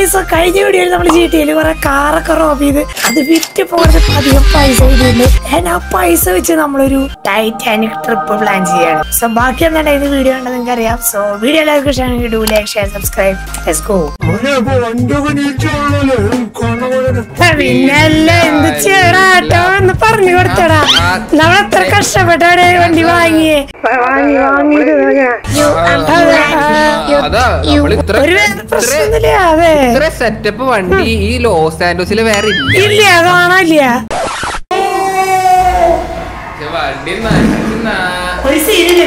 Guys കഴിഞ്ഞ വീഡിയോയിൽ നമ്മൾ ജി ടിയിൽ കുറെ കാറൊക്കെ റോബ് ചെയ്ത് അത് വിറ്റ് കുറച്ച് അധികം പൈസ കിട്ടിയിട്ടുണ്ട് ഞാൻ ആ പൈസ വെച്ച് നമ്മളൊരു ടൈറ്റാനിക് ട്രിപ്പ് പ്ലാൻ ചെയ്യാണ് സോ ബാക്കി എന്താണ് ഇത് വീഡിയോ ഉണ്ടെന്ന് നിങ്ങൾക്ക് അറിയാം സോ വീഡിയോ എല്ലാവർക്കും ഇഷ്ടമാണെങ്കിൽ do like share subscribe let's go പിന്നല്ല എന്ത് ചേടാട്ടോ എന്ന് പറഞ്ഞു കൊടുത്തടാ നമ്മൾ എത്ര കഷ്ടപ്പെട്ടാണ് വണ്ടി വാങ്ങിയേ വാങ്ങി വാങ്ങിയത് അതാ നമ്മൾ ഇത്ര ഒരു വേറെ പ്രശ്നമൊന്നുമില്ല അതെ ഇത്ര സെറ്റപ്പ് വണ്ടി ഈ ലോസ് ആൻഡോസിൽ വേറെ ഇല്ല ഇല്ല കാണാനില്ല പക്ഷെ വണ്ടി നശിച്ച് നാ- ഒരു സീരിയല്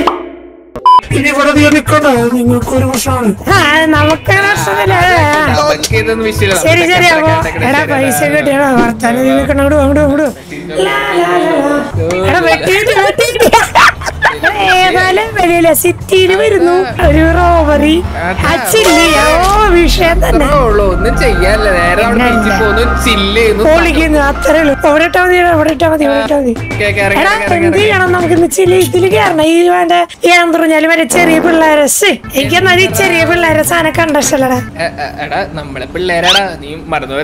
ഇനി ഇവിടെ നീ നിൽക്കണ്ട നിങ്ങൾക്ക് ഒരു പ്രശ്നമാണ് ആ നമുക്ക് പ്രശ്നമില്ല നമുക്ക് ഇതൊന്നും വിഷയമില്ല. ശരി നമുക്ക് ശരി കണ്ടക്ടറെ അപ്പൊ കണ്ടക്ടറെ എടാ ശരി, പൈസ അതാ. കിട്ടിയടാ വർത്താനം നീ നിൽക്കണം അങ്ങോട്ട് അങ്ങോട്ട് അങ്ങോട്ട് ലാ, ലാ, ലാ, ലാ. എടാ വെട്ടിയിട്ട് വെട്ടിയിട്ട് ഏതായാലും വലിയ സിറ്റിയിൽ വരുന്നു ഒരു റോബറി അച്ചില്ലേ ഓ വിഷയം തന്നെ അത്രേ ഉള്ളൂ ഒന്നും ചെയ്യാനില്ല നേരെ അവിടെ പിന്നെ ബീച്ചിൽ എന്താ? പോകുന്നു ചില്ല് ചെയ്യുന്നു പൊളിക്കുന്നു അത്രേ ഉള്ളൂ ഇവിടെ ഇട്ടാ മതി ഇവിടെ ഇട്ടാ മതി ഇവിടെ ഇട്ടാ മതി കേ- കേറി, എടാ കേറി, കേറി, എന്ത് കേറി. ചെയ്യണം നമുക്ക് ഇന്ന് ചില ഇതില് കയറണം ഈ വേണ്ട ഞാൻ പറഞ്ഞാലും വരെ ചെറിയ പിള്ളേരെ ശ്ശേ, എനിക്ക് എന്നാൽ ഈ ചെറിയ പിള്ളേരെ സാധനം കണ്ടല്ലടാ എ, എ, എടാ നമ്മളെ പിള്ളേരാടാ നീ മറന്നു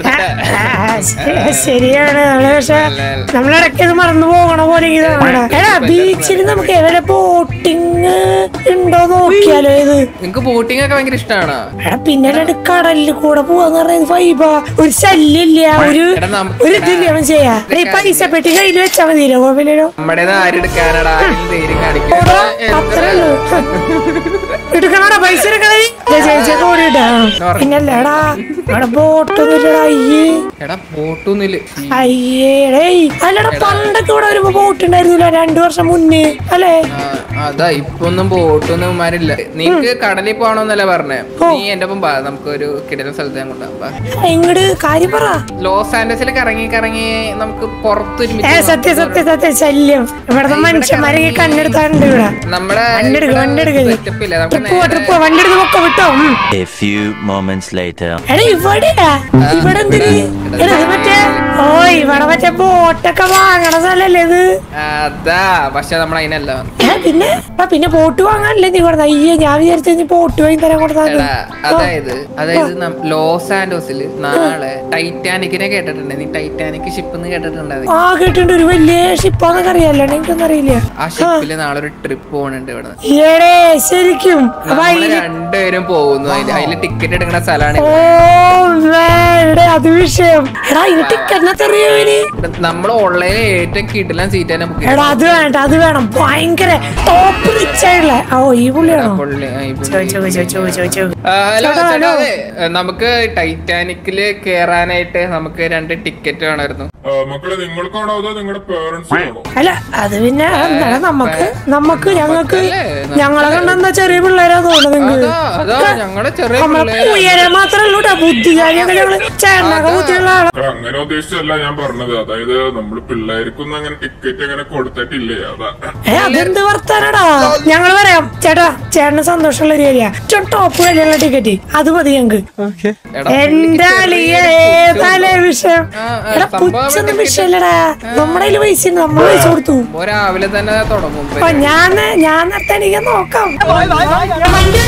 വരട്ടെ ശരിയാണ് നമ്മള് പക്ഷെ നമ്മളിടയ്ക്ക് ഇത് മറന്നു പോകണ പോലെ എനിക്ക് തോന്നണ എടാ ബീച്ചിൽ നമുക്ക് എവിടെ ബോട്ടിങ് ഉണ്ടോ നോക്കിയാലോ ഇത് നിങ്ങക്ക് ബോട്ടിംഗ് ഒക്കെ ഭയങ്കര ഇഷ്ടമാണോ എടാ പിന്നെ അല്ലാണ്ട് കടലിൽ കൂടെ പോവാന്ന് പറയുന്നത് ഫൈബാ ഒരു ശല്യമില്ല ഒരു എടാ, നമ്മ- ഒരു ഇതില്ല അവൻ ചെയ്യാ എടാ, ഈ പൈസ പെട്ടി കയ്യിൽ വെച്ചാ മതിയല്ലോ കുഴപ്പമില്ലല്ലോ നമ്മുടെ ആരെടുക്കാനടാ ആരെങ്കിലും ധൈര്യം കാണിക്കുക ഓടാ, അത്രേ ഉള്ളൂ. എടുക്കണടാ പൈസ എടുക്കണേ ചേച്ചിയൊക്കെ ഓടിട്ടാ പിന്നല്ലേടാ അവിടെ ബോട്ടൊന്നും ഇല്ലടാ അയ്യേ എടാ ബോട്ടൊന്നുമില്ല അയ്യേ ഡേയ് അല്ലടാ പണ്ടൊക്കെ ഇവിടെ വരുമ്പോ ബോട്ട് ഉണ്ടായിരുന്നില്ല രണ്ടു വർഷം മുന്നേ അല്ലേ അതാ ഇപ്പൊ ഒന്നും ബോട്ടൊന്നും മാരില്ല നിങ്ങക്ക് കടലിൽ പോകണമെന്നല്ല പറഞ്ഞേ നീ എന്റെ ഒപ്പം ബാ നമുക്ക് ഒരു കിടന്ന സ്ഥലത്ത് ഞാൻ കൊണ്ടുപോകാം ഇങ്ങട് കാര്യം പറ ലോസ് ആൻഡസിൽ കറങ്ങി കറങ്ങി നമുക്ക് പുറത്തൊരു ഏ സത്യം സത്യം സത്യം ശല്യം ഇവിടുത്തെ മനുഷ്യന്മാരെ കണ്ണെടുത്താറുണ്ട് ഇവിടെ നമ്മുടെ വണ്ടിയെടുക്ക്, വണ്ടിയെടുക്ക്. സെറ്റപ്പ് ഇല്ല നമുക്ക് ട്രിപ്പ് പോ ട്രിപ്പ് വണ്ടി എടുത്ത് പൊക്ക വിട്ടോ ഉം. A few moments later. എടാ ഇവിടെയാ ഇവിടെ എന്തിന് എടാ ഇത് മറ്റേ ഓ ഇവിടെ മറ്റേ ബോട്ടൊക്കെ വാങ്ങണ സ്ഥലല്ലേ ഇത് അതാ പക്ഷെ നമ്മൾ അതിനല്ല ഏ പിന്നെ ആ, പിന്നെ ബോട്ട് വാങ്ങാനല്ലേ നീ കൊടുത്ത അയ്യോ ഞാൻ വിചാരിച്ചു നീ ബോട്ട് വാങ്ങി തരാൻ കൊടുത്താൽ എടാ അതായത് അതായത് നം- ലോസ് ആൻഡോസിൽ നാളെ ടൈറ്റാനിക്കിനെ കേട്ടിട്ടുണ്ട് നീ ടൈറ്റാനിക് ഷിപ്പ് എന്ന് കേട്ടിട്ടുണ്ട് ആ കേട്ടിട്ടുണ്ട് ഒരു വലിയ ഷിപ്പാന്നൊക്കെ അറിയാലോ എനിക്കൊന്നും അറിയില്ല ആ ഷിപ്പില് നാളെ ഒരു ട്രിപ്പ് പോകണുണ്ട് ഇവിടെ ഏടേ ശരിക്കും അപ്പൊ നമ്മള് അതില് രണ്ടുപേരും പോകുന്നു അതില് അതില് ടിക്കറ്റ് എടുക്കുന്ന സ്ഥലമാണ് ഓ വേടെ അത് വിഷയം എടാ ഇത് ടിക്കറ്റിനകത്ത് അറിയോ ഇനി നമ്മൾ ഉള്ളതിൽ ഏറ്റവും കിട്ടില്ല സീറ്റ് തന്നെ ബുക്ക് എടാ അത് വേണ്ട അത് വേണം ഭയങ്കര ടോപ്പ് റിച്ച് ആയിട്ടുള്ള ഓ ഈ പുള്ളിയാണോ ചോദിച്ചോ ചോദിച്ചോ ചോദിച്ചോ ഹലോ ചേട്ടാ, ചേട്ടാ ഹലോ. അതെ നമുക്ക് ടൈറ്റാനിക്കില് കേറാനായിട്ട് നമുക്ക് രണ്ട് ടിക്കറ്റ് വേണമായിരുന്നു ആ, മക്കളെ നിങ്ങൾക്കാണോ അതോ നിങ്ങളുടെ പേരൻസിനാണോ അല്ല അത് പിന്നെ എന്താണ് നമുക്ക് നമുക്ക് ഞങ്ങൾക്ക് നമുക്കല്ലേ, ഞങ്ങളെ കണ്ടെന്താ ചെറിയ പിള്ളേരാ തോന്നുന്നത് നിങ്ങക്ക് അതാ അതാ ഞങ്ങളുടെ ചെറിയ നമ്മളെ പിള്ളേര് ഉയരെ മാത്രമേ ഉള്ളൂ കേട്ടോ ബുദ്ധികാരിയൊക്കെ ഞങ്ങള് ചേട്ടനൊക്കെ ബുദ്ധിയുള്ള ആളാ മക്കളെ, അങ്ങനെ ഉദ്ദേശിച്ചല്ല ഞാൻ പറഞ്ഞത് അതായത് നമ്മള് പിള്ളേർക്കൊന്നും അങ്ങനെ ടിക്കറ്റ് അങ്ങനെ കൊടുത്തിട്ടില്ലേ അതാ ഏ അതെന്ത് വർത്താനടാ ഞങ്ങൾ പറയാം ചേട്ടാ ചേട്ടന് സന്തോഷമുള്ള ഒരു ഏരിയ ടോപ്പ് വിലയുള്ള ടിക്കറ്റ് അത് മതി ഞങ്ങക്ക് എടാ, എന്റെ അളിയ ഏതാലേ വിഷയം ആ, ആ, എടാ സംഭവം പുച്ഛൊന്നും അവിടെ വിഷയല്ലടാ നമ്മുടെ കയ്യില് പൈസ ഉണ്ട് നമ്മൾ പൈസ കൊടുത്തു ഇപ്പൊ രാവിലെ തന്നെ തുടങ്ങും അപ്പൊ ഞാൻ ഞാൻ നേരത്തെ എനിക്ക് നോക്കാം വണ്ടി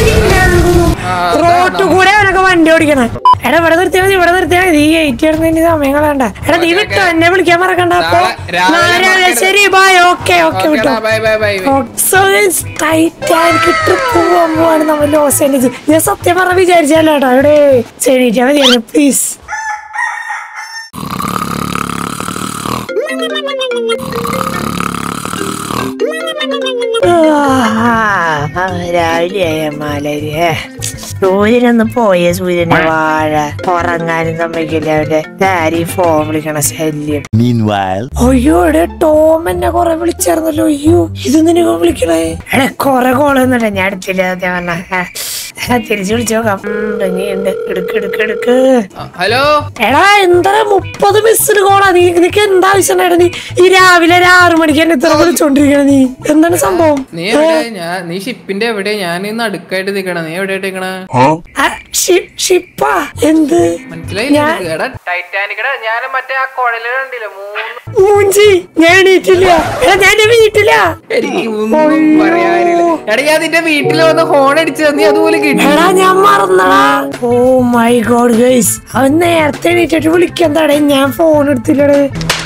ആ, റോട്ട് കൂടെ അവനൊക്കെ വണ്ടി ഓടിക്കണേ എടാ ഇവിടെ നിർത്തിയാൽ മതി ഇവിടെ നിർത്തിയാൽ മതി ഈ എയ്റ്റ് ഇടുന്നതിന് സമയം കളയണ്ട എടാ നീ വിട്ടോ എന്നെ വിളിക്കാൻ മറക്കണ്ട അപ്പൊ നാളെ രാവിലെ നാളെ രാവിലെ മറക്കരുത്. ശരി ബൈ ഓക്കെ ഓക്കെ വിട്ടോ bye bye bye Titanic trip പോകാൻ പോവാണ് നമ്മൾ ലോസ് ആൻഡസ് ഞാൻ സത്യം പറഞ്ഞ വിചാരിച്ചല്ലോ കേട്ടോ ഇവിടെ ശരിട്ടാ മതിയായിരുന്നു പ്ലീസ് രാവിലെയായ മാലരിയെ സൂര്യനൊന്ന് പോയ സൂര്യനെ വാഴ ഉറങ്ങാനും സമ്മതിക്കില്ല അവന്റെ ഡാരി ഫോം വിളിക്കണ ശല്യം Meanwhile. അയ്യോ എടെ ടോം എന്നെ കൊറേ വിളിച്ചായിരുന്നല്ലോ അയ്യോ ഇത് നിന്നെ വിളിക്കണേ എടെ കൊറേ കോളൊന്നുമില്ല ഞാൻ എടുത്തില്ല സത്യം പറഞ്ഞ തിരിച്ചു വിളിച്ചു നോക്കാം ഉം, ഇനിയുണ്ട് എടുക്ക് എടുക്ക് എടുക്ക് ഹലോ എടാ എന്താ മുപ്പത് മിസ്ഡ് കോളാ നീ നിനക്ക് എന്താ ആവശ്യം നീ ഈ രാവിലെ ഒരു ആറു മണിക്ക് എന്നെ ഇത്ര വിളിച്ചോണ്ടിരിക്കണ നീ എന്താണ് സംഭവം നീ എവിടെ ഞാൻ നീ ഷിപ്പിന്റെ എവിടെ ഞാൻ ഇന്ന് അടുക്കായിട്ട് നിക്കണ നീ എവിടെ നിക്കണ ആ, ഷി- ഷിപ്പാ എന്ത് മനസ്സിലായില്ല ഞാൻ- നിനക്ക്? എടാ ടൈറ്റാനിക്കടെ ഞാൻ മറ്റേ ആ കുഴല് കണ്ടില്ല മൂന്ന് മൂഞ്ചി ഞാൻ എണീറ്റില്ല എടാ ഞാൻ എന്റെ വീട്ടിലാ എനിക്ക് ഒന്നും പറയാനില്ല എടാ ഞാൻ നിന്റെ വീട്ടിൽ വന്ന് ഹോൺ അടിച്ചു നീ അതുപോലെ കിട്ടി എടാ ഞാൻ മറന്നടാ ഓ മൈ ഗോഡ് ഗൈസ് അവൻ നേരത്തെ എണീറ്റിട്ട് വിളിക്കാൻ തടേ ഞാൻ ഫോൺ എടുത്തില്ലടേ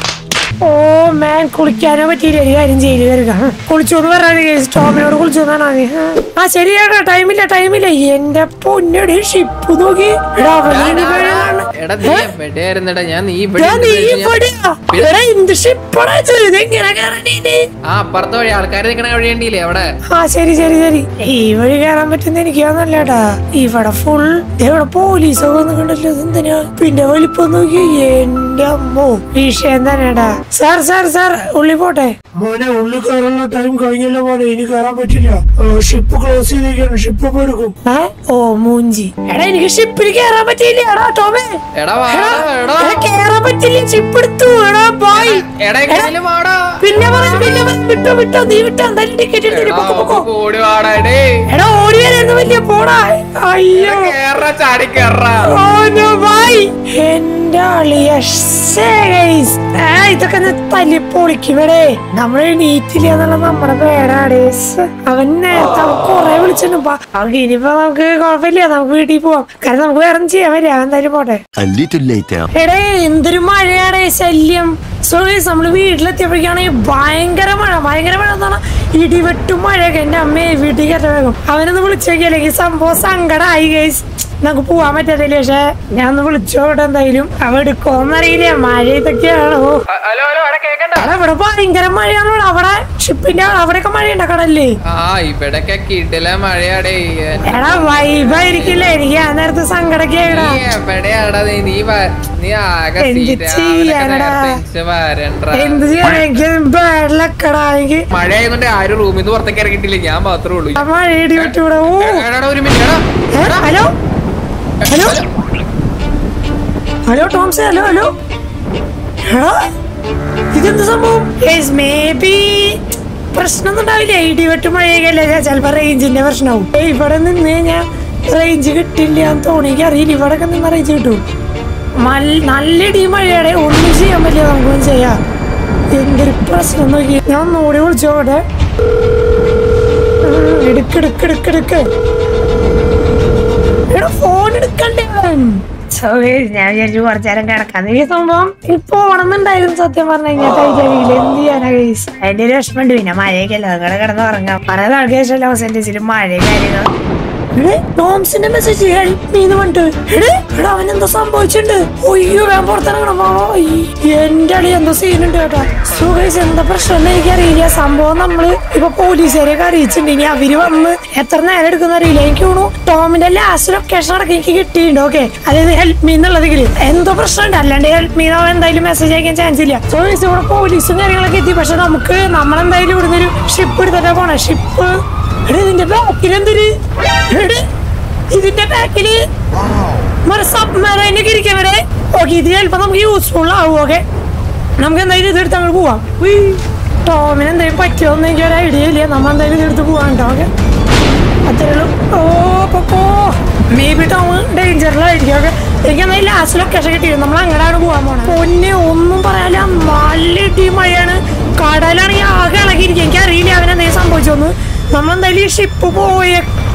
ഓ മാൻ കുളിക്കാനോ പറ്റിയില്ല ഒരു കാര്യം ചെയ്ത് തരുക കുളിച്ചോന്ന് പറയാൻ ഗൈസ് ടോമിനോട് കുളിച്ചോന്നാണോ നീ ആ ശരിയാടാ ടൈമില്ല ടൈമില്ല എന്റെ പൊന്നടി ഷിപ്പ് നോക്കി എടാ അവനെ ഇനി വേണം. എടാ നീ എവിടെയായിരുന്നടാ ഞാൻ നീ ഇവിടെ എടാ, നീ ഇരുന്ന് കഴിഞ്ഞാ- ഇവിടെയാ? എടാ, എന്ത് ഷിപ്പടാ ചെയ്ത് എങ്ങനെ കയറണീന് ആ അപ്പുറത്തെ വഴി ആൾക്കാർ നിക്കണ വഴിയണ്ടില്ലേ അവിടെ ആ ശരി ശരി ശരി ഈ വഴി കയറാൻ പറ്റുന്ന എനിക്കാന്നല്ലേട്ടാ ഇവിടെ ഫുൾ ഇവിടെ പോലീസൊക്കെ വന്നിട്ടുണ്ടല്ലോ എന്തിനാ പിന്നെ വലിപ്പം നോക്കി എന്റെ അമ്മോ വിഷയം തന്നെടാ സാർ സാർ സാർ ഉള്ളി പോട്ടെ മോനെ ഉള്ളി കയറാനുള്ള ടൈം കഴിഞ്ഞല്ലോ മോനെ ഇനി കയറാൻ പറ്റില്ല ഷിപ്പ് ക്ലോസ് ചെയ്തിരിക്കണം ഷിപ്പ് ഇപ്പൊ എടുക്കും ഏ? ഓ മൂഞ്ചി എടാ എനിക്ക് ഷിപ്പിൽ കയറാൻ പറ്റിയില്ല എടാ ടോമേ എടാ വാടാ എടാ എടാ കേറാൻ പറ്റില്ല ഷിപ്പ് എടുത്തു എടാ ബോയ് എടാ എങ്ങനെയും വാടാ പിന്നെ പറയാം പിന്നെ പറയാം വിട്ടോ വിട്ടോ നീ വിട്ടോ എന്തായാലും ടിക്കറ്റ് എടുത്തിട്ട് എടാ പൊക്കോ പൊക്കോ ഒന്ന് ഓടി വാടാ എടേ എടാ ഓടി വരായിരുന്നു വലിയ പോടാ അയ്യോ കേറ ചാടി കേറ ഓ നോ ബൈ എന്റെ അളിയ ശ്ശേ, guys. ആ, ഇതൊക്കെ ഒന്ന് തല്ലി പൊളിക്കുവടേ നമ്മള് നീറ്റില്ല എന്നുള്ള നമ്മുടെ പേടാടേ അവൻ നേരത്തെ അവൻ കൊറേ വിളിച്ചിട്ടുണ്ട് അവർക്ക് ഇനിയിപ്പോ നമുക്ക് കുഴപ്പമില്ല നമുക്ക് വീട്ടിൽ പോവാം കാരണം നമുക്ക് വേറെ ഒന്നും ചെയ്യാൻ പറ്റില്ല അവൻ എന്തായാലും പോട്ടെ A little later. എടേ എന്തൊരു മഴയാടേ ശല്യം സോ ഗൈസ് നമ്മള് വീട്ടിലെത്തിയപ്പോഴേക്കാണെങ്കിൽ ഭയങ്കര മഴ ഭയങ്കര മഴ എന്ന് പറഞ്ഞാൽ ഇടിവെട്ടും മഴയൊക്കെ എന്റെ അമ്മയെ വീട്ടിൽ കയറ്റ വേഗം അവനൊന്ന് വിളിച്ചോക്കി അല്ലെങ്കിൽ സംഭവം സങ്കടമായി ഗൈസ് നമുക്ക് പോവാൻ പറ്റത്തില്ല പക്ഷെ ഞാൻ ഒന്ന് വിളിച്ചോട്ടെ എന്തായാലും അവ എടുക്കോന്നറിയില്ല മഴ ഇതൊക്കെയാണോ ഹലോ ഹലോ അവിടെ കേക്കണ്ട എടാ, ഇവിടെ ഭയങ്കര മഴയാണോ അവിടെ ഷിപ്പിന്റെ അവിടെയൊക്കെ മഴയുണ്ട കടലില് ആ ഇവിടൊക്കെ കിടില മഴയാടേ എടാ വൈബായിരിക്കില്ലേ എനിക്ക് ആ നേരത്തെ സങ്കടൊക്കെ ആയിടാ നീ എവിടെയാടാ നീ നീ വ- നീ ആകെ എന്ത് സീറ്റ് ചെയ്യാനെടാ? വരണ്ട എന്ത് ചെയ്യാൻ എനിക്ക് ബാഡിലക്കടാ എനിക്ക് മഴ ആയതുകൊണ്ട് ആരും റൂമിൽ നിന്ന് പുറത്തേക്ക് ഇറങ്ങിയിട്ടില്ല ഞാൻ മാത്രമേ ഉള്ളൂ ആ മഴ ഇടിവിട്ട് ഇവിടെ ഓ എടാ, ഒരു മിനിറ്റ് എടാ. ഏ, ഹലോ ഹലോ ഹലോ ടോംസേ ഹലോ ഹലോ എടാ, ഇതെന്ത് സംഭവം മേ ബി പ്രശ്നമൊന്നും ഉണ്ടാവില്ല ഇടിവെട്ട് മഴയൊക്കെയല്ലേ ചിലപ്പോ റേഞ്ചിന്റെ പ്രശ്നവും ഏയ് ഇവിടെ നിന്ന് കഴിഞ്ഞാൽ റേഞ്ച് കിട്ടില്ല എന്ന് തോന്നി എനിക്ക് അറിയില്ല ഇവിടെ ഒക്കെ നിന്ന് റേഞ്ച് കിട്ടും മൽ- നല്ല ഇടി മഴയുടെ ഒന്നും ചെയ്യാൻ പറ്റില്ല നമുക്കൊന്നും ചെയ്യാം എന്തൊരു പ്രശ്നം നോക്കി ഞാൻ ഒന്നുകൂടി വിളിച്ചോട്ടെ എടുക്ക് എടുക്ക് എടുക്ക് എടുക്ക് എടാ ഫോൺ എടുക്കണ്ടേ അവൻ? So, guys, ഞാൻ വിചാരിച്ചു കുറച്ചു നേരം കിടക്കാന്ന് ഈ സംഭവം ഇപ്പൊ ഓണമെന്നുണ്ടായിരുന്നു സത്യം പറഞ്ഞു കഴിഞ്ഞാൽ ടൈറ്റാനിക്കിൽ എന്ത് ചെയ്യാനാ ഗൈസ് അതിന്റെ ഒരു വിഷമമുണ്ട് പിന്നെ മഴയൊക്കെ അല്ല അങ്ങനെ കിടന്ന് ഉറങ്ങാം പല ആൾക്കാർ ലോസ് ഏഞ്ചൽസിലും മഴയും കാര്യങ്ങളും എടേ, ടോംസിന്റെ മെസ്സേജ് ഹെൽപ്പ് മീ എന്ന് പറഞ്ഞിട്ട് എടേ, എടാ അവൻ എന്താ സംഭവിച്ചിട്ടുണ്ട് ഒയ്യോ ഞാൻ പുറത്തിറങ്ങണം എന്റെ അടി എന്തോ സീനുണ്ട് കേട്ടോ സുഖേഷ് എന്താ പ്രശ്നം എന്ന് എനിക്കറിയില്ല സംഭവം നമ്മള് ഇപ്പൊ പോലീസുകാരെയൊക്കെ അറിയിച്ചിട്ടുണ്ട് ഇനി അവര് വന്ന് എത്ര നേരം എടുക്കുന്ന അറിയില്ല എനിക്ക് തോന്നുന്നു ടോമിന്റെ ലാസ്റ്റ് ലൊക്കേഷൻ അടക്കം എനിക്ക് കിട്ടിയിട്ടുണ്ട് ഓക്കെ അതായത് ഹെൽപ്പ് മീ എന്നുള്ളതിൽ എന്തോ പ്രശ്നമുണ്ട് അല്ലാണ്ട് ഹെൽപ്പ് മീ അവൻ എന്തായാലും മെസ്സേജ് അയക്കാൻ ചാൻസ് ഇല്ല സോ ഇവിടെ പോലീസും കാര്യങ്ങളൊക്കെ എത്തി പക്ഷെ നമുക്ക് നമ്മളെന്തായാലും ഇവിടുന്ന് ഒരു ഷിപ്പ് എടുത്തിട്ടാ പോണേ ഷിപ്പ് എടാ ഇതിന്റെ ബാക്കിൽ എന്തൊരു എടാ, ഇതിന്റെ ബാക്കില് സബ്മറൈനൊക്കെ ഇരിക്കാൻ വരെ ഓക്കെ ഇത് ചിലപ്പോ നമുക്ക് യൂസ്ഫുൾ ആവും ഓക്കെ നമുക്ക് എന്തായാലും ഇത് എടുത്ത് അങ്ങോട്ട് പോവാം ഉയ്. ടോമിന് എന്തെങ്കിലും പറ്റുമോന്ന് എനിക്ക് ഒരു ഐഡിയ ഇല്ല നമ്മ എന്തായാലും ഇത് എടുത്ത് പോവാം കേട്ടോ ഓക്കെ അത്രേ ഉള്ളൂ ഓ പൊക്കോ മേ ബി ടോം ഡേഞ്ചറിലായിരിക്കും ഓക്കെ എനിക്ക് എന്തായാലും ലാസ്റ്റ് ലൊക്കേഷൻ കിട്ടിയത് നമ്മൾ അങ്ങനെയാണ് പോകാൻ പോണത് പൊന്നെ ഒന്നും പറയാനില്ല നല്ല ഇടി മഴയാണ് കടലാണെങ്കിൽ ആകെ ഇളകിയിരിക്കും എനിക്ക് അറിയില്ല അവനെന്തെങ്കിലും സംഭവിച്ചോന്ന് നമ്മൾ എന്തായാലും ഈ ഷിപ്പ് പോയ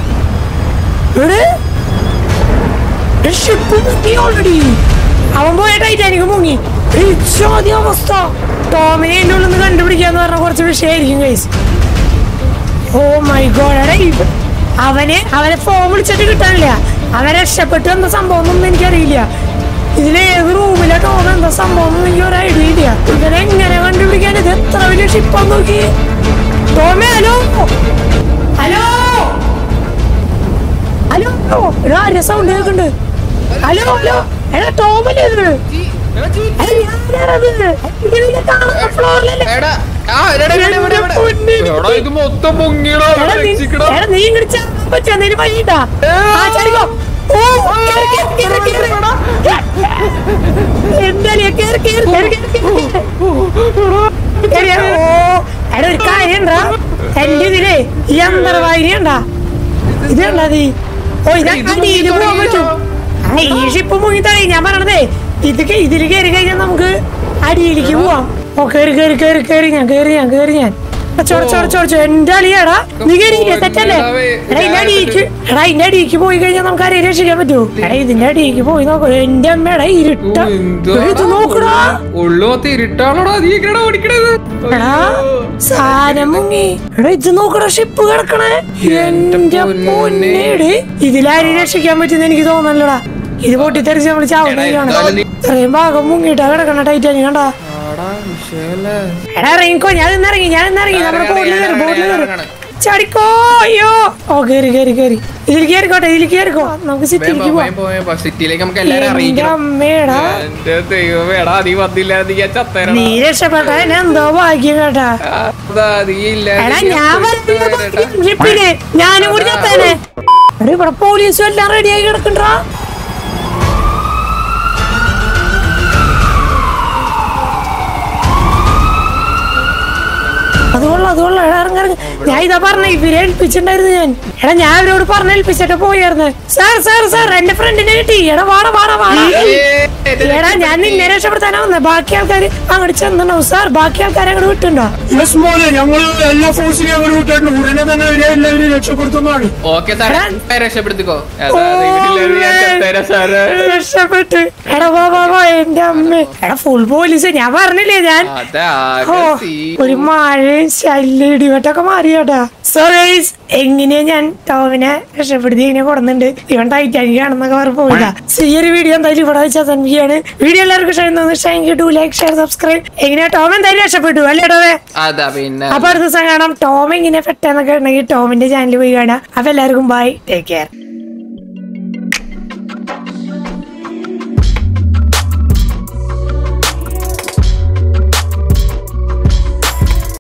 ഷിപ്പ് മുങ്ങി ഓൾറെഡി അവൻ പോയ ടൈറ്റാനിക് മുങ്ങി ഇച്ചാദ്യ അവസ്ഥ ടോമിനെ എന്റെ ഉള്ളിൽ നിന്ന് കണ്ടുപിടിക്കാന്ന് പറഞ്ഞ കുറച്ച് വിഷയമായിരിക്കും ഗൈസ് ഓ മൈ ഗോഡ് എടാ ഇവ- അവനെ അവനെ ഫോൺ വിളിച്ചിട്ട് കിട്ടാനില്ല അവൻ രക്ഷപ്പെട്ടു എന്താ സംഭവം ഒന്നും എനിക്കറിയില്ല ഇതിലെ ഏത് റൂമിലെ ടോം എന്താ സംഭവം ഒന്നും എനിക്ക് ഒരു ഐഡിയ ഇല്ല ഇവനെ എങ്ങനെ കണ്ടുപിടിക്കാൻ ഇത് എത്ര വലിയ ഷിപ്പാന്ന് നോക്കി ടോമേ ഹലോ ഹലോ ഹലോ ഒരു ആര്യ സൗണ്ട് കേൾക്കുന്നുണ്ട് ഹലോ ഹലോ എടാ ടോമല്ലേ ഇത് എടാ, ചീ- എടാ, ഞാനാണത്. ഇതിലെ കാണുന്ന ഫ്ലോറിലല്ലേ എടാ, ആ, എടാ, എടാ, എടാ, എടാ, എടാ. എടാ, ഇത് മൊത്തം പൊങ്ങിയടാ എടാ, നീ- രക്ഷിക്കടാ. എടാ, നീ ഇങ്ങട് ചാടാൻ പറ്റുമോ? എന്തേലും വഴിയുണ്ടോ? ആ, ചാടിക്കോ. ഓ, കേറ്, കേറ്, കേറ്, കേറ്. എന്റെ അളിയാ, കേറ്, കേറ്, കേറ്, കേറ്, കേറ്. കേറ്, കേറ്. ഓ, എടാ, ഒരു കാര്യം ഉണ്ടെടാ. എന്റെ ഇതിലേ യന്ത്രവാഹിനി ഉണ്ടാ ഇത് കണ്ടാ നീ ഓ ഇതാ ഇത് അടിയിൽ പോകാൻ മുങ്ങിത്തുടങ്ങിയല്ലോ. പറ്റും ആ, ഈ ഷിപ്പ് മുങ്ങിത്തളി ഞാൻ പറഞ്ഞതേ ഇത് കേ- ഇതില് കയറി കഴിഞ്ഞാൽ നമുക്ക് അടിയിലേക്ക് പോവാം ഓ കേറി കേറി കേറി കേറി ഞാൻ കേറി ഞാൻ കേറി ഞാൻ ചൊട ചൊട ചൊടച്ചു എന്റെ അളിയാടാ നീ കയറിയില്ലേ തെറ്റല്ലേ എടാ ഇതിന്റെ അടിയിലേക്ക് എടാ ഇതിന്റെ അടിയിലേക്ക് പോയി കഴിഞ്ഞാൽ നമുക്ക് ആരെയും രക്ഷിക്കാൻ പറ്റുമോ എടാ ഇതിന്റെ അടിയിലേക്ക് പോയി നോക്കൂ എന്റെ അമ്മയുടെ ഇരുട്ട ഓ, എന്തുവാ? എടാ, ഇത് നോക്കടാ ഉള്ളു മൊത്തം ഇരുട്ടാണോടാ നീ എങ്ങനെയാ ഓടിക്കണത് എടാ സാധനം മുങ്ങി എടാ ഇത് നോക്കടാ ഷിപ്പ് കിടക്കണേ എന്റെ എന്റെ പൊന്നേ. പൊന്നേട് ഇതിലാരും രക്ഷിക്കാൻ പറ്റുന്ന എനിക്ക് തോന്നല്ലടാ ഇത് പൊട്ടിത്തെറിച്ച് നമ്മൾ എടാ, ചാവുന്ന എന്തായാലും നീ- ഇത്രയും ഭാഗം മുങ്ങിട്ടാ കിടക്കണ ടൈറ്റാനി കണ്ടാ ആടാ വിഷയല്ലേ എടാ ഇറങ്ങിക്കോ ഞാൻ ഇന്നിറങ്ങി ഞാൻ ഇന്നിറങ്ങി നമ്മുടെ ഇറങ്ങാണ്, ബോട്ടിൽ കയറി ഇറങ്ങാണ്, ബോട്ടിൽ കയറി ഇറങ്ങാണ്. ചടിക്കോ അയ്യോ ഓ കേറി കേറി കേറി ഇതിൽ കയറിക്കോട്ടെ ഇതിൽ കയറിക്കോ നമുക്ക് സിറ്റിയിലേക്ക് പോവാം സിറ്റിയിലേക്ക് നമുക്ക് എല്ലാരും എന്റെ അറിയിക്കണം അമ്മേടാ എന്റെ ദൈവമേടാ നീ വന്നില്ല നീ ഞാൻ ചത്തേരാ നീ രക്ഷപ്പെട്ട എന്നെ എന്തോ ഭാഗ്യം കേട്ടാ നീ ഇല്ല എടാ ഞാൻ വന്നില്ല ഷിപ്പിന് ഞാനും കൂടി ചത്തേനെ എടാ ഇവിടെ പോലീസും എല്ലാം റെഡിയായി കിടക്കണ്ടാ അത് കൊള്ളാം അത് കൊള്ളാം എടാ ഇറങ്ങി ഇറങ്ങി ഞാൻ ഇതാ പറഞ്ഞ ഇവരെ ഏൽപ്പിച്ചിട്ടുണ്ടായിരുന്നു ഞാൻ എടാ ഞാൻ ഇവരോട് പറഞ്ഞ ഏൽപ്പിച്ചിട്ട് പോയായിരുന്നു സാർ സാർ സാർ എന്റെ ഫ്രണ്ടിനെ കിട്ടി എടാ വാടാ വാടാ വാടാ എടാ ഞാൻ നിന്നെ രക്ഷപ്പെടുത്താനാ വന്നത് ബാക്കി ആൾക്കാർ അങ്ങോട്ട് ചെന്നുണ്ടാവും സാർ ബാക്കി ആൾക്കാരെ അങ്ങോട്ട് വിട്ടുണ്ടോ യെസ് മോനെ ഞങ്ങൾ എല്ലാ ഫോഴ്സിനെയും അവർ വിട്ടിട്ടുണ്ട് ഉടനെ തന്നെ അവരെ എല്ലാവരും രക്ഷപ്പെടുത്തുന്നതാണ് ഓക്കെ സാറേ രക്ഷപ്പെടുത്തിക്കോ അതാ, ഇതില്ലാതെ ഞാൻ ചത്തേരാ സാറേ രക്ഷപ്പെട്ട് എടാ വാ വാ വാ എന്റെ അമ്മ എടാ ഫുൾ പോലീസ് ഞാൻ പറഞ്ഞില്ലേ ഞാൻ അതാകെ ഓ സീ- ഒരു മഴയും ശല്യം ഇടിവെട്ടൊക്കെ മാറിയാട്ടാ സോറേസ് എങ്ങനെയാ ഞാൻ ടോമിനെ രക്ഷപ്പെടുത്തി ഇങ്ങനെ കൊടുന്നുണ്ട് ഇവൻ ടൈറ്റാനിക് ആണെന്നൊക്കെ പറഞ്ഞ് പോയില്ല So, ഈ ഒരു വീഡിയോ എന്തായാലും ഇവിടെ വെച്ചാൽ തന്നിക്കുകയാണ് വീഡിയോ എല്ലാവർക്കും ഇഷ്ടമായി thank you to like share subscribe എങ്ങനെയാ ടോം എന്തായാലും രക്ഷപ്പെട്ടു അല്ലേ ടോമേ അതാ പിന്നെ അപ്പൊ അടുത്ത ദിവസം കാണാം ടോം ഇങ്ങനെ പെട്ടെന്നൊക്കെ ഉണ്ടെങ്കിൽ ടോമിന്റെ ചാനൽ പോയി കാണാം അപ്പൊ എല്ലാവർക്കും ബൈ ടേക്ക് കെയർ